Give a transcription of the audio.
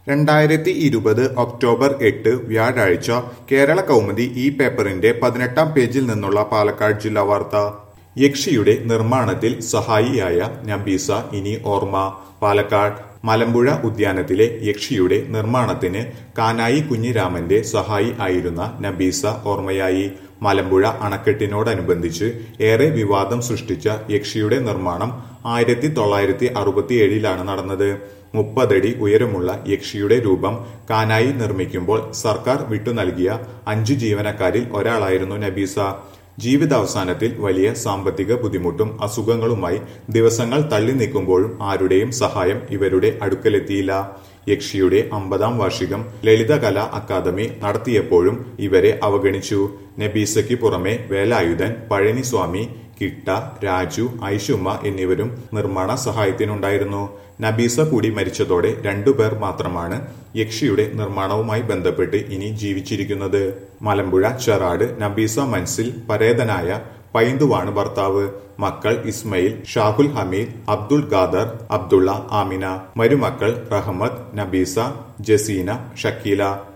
രണ്ടായിരത്തി ഇരുപത് ഒക്ടോബർ എട്ട് വ്യാഴാഴ്ച കേരള കൗമുദി ഈ പേപ്പറിന്റെ പതിനെട്ടാം പേജിൽ നിന്നുള്ള പാലക്കാട് ജില്ലാ വാർത്ത യക്ഷിയുടെ നിർമ്മാണത്തിൽ സഹായിയായ നബീസ ഇനി ഓർമ്മ പാലക്കാട് മലമ്പുഴ ഉദ്യാനത്തിലെ യക്ഷിയുടെ നിർമ്മാണത്തിന് കാനായി കുഞ്ഞിരാമന്റെ സഹായി ആയിരുന്ന നബീസ ഓർമ്മയായി മലമ്പുഴ അണക്കെട്ടിനോടനുബന്ധിച്ച് ഏറെ വിവാദം സൃഷ്ടിച്ച യക്ഷിയുടെ നിർമ്മാണം ആയിരത്തി തൊള്ളായിരത്തി അറുപത്തിയേഴിലാണ് നടന്നത് മുപ്പതടി ഉയരമുള്ള യക്ഷിയുടെ രൂപം കാനായി നിർമ്മിക്കുമ്പോൾ സർക്കാർ വിട്ടു നൽകിയ അഞ്ചു ജീവനക്കാരിൽ ഒരാളായിരുന്നു നബീസ ജീവിതാവസാനത്തിൽ വലിയ സാമ്പത്തിക ബുദ്ധിമുട്ടും അസുഖങ്ങളുമായി ദിവസങ്ങൾ തള്ളി നീക്കുമ്പോഴും ആരുടെയും സഹായം ഇവരുടെ അടുക്കലെത്തിയില്ല യക്ഷിയുടെ അമ്പതാം വാർഷികം ലളിതകലാ അക്കാദമി നടത്തിയപ്പോഴും ഇവരെ അവഗണിച്ചു നബീസയ്ക്ക് പുറമെ വേലായുധൻ പഴനിസ്വാമി കിട്ട രാജു ഐഷുമ്മ എന്നിവരും നിർമ്മാണ സഹായത്തിനുണ്ടായിരുന്നു നബീസ കൂടി മരിച്ചതോടെ രണ്ടുപേർ മാത്രമാണ് യക്ഷിയുടെ നിർമ്മാണവുമായി ബന്ധപ്പെട്ട് ഇനി ജീവിച്ചിരിക്കുന്നത് മലമ്പുഴ ചെറാട് നബീസ മൻസിൽ പരേതനായ പൈന്തുവാണ് ഭർത്താവ് മക്കൾ ഇസ്മയിൽ ഷാഹുൽ ഹമീദ് അബ്ദുൾ ഖാദർ അബ്ദുള്ള ആമിന മരുമക്കൾ റഹ്മത്ത് നബീസ ജസീന ഷക്കീല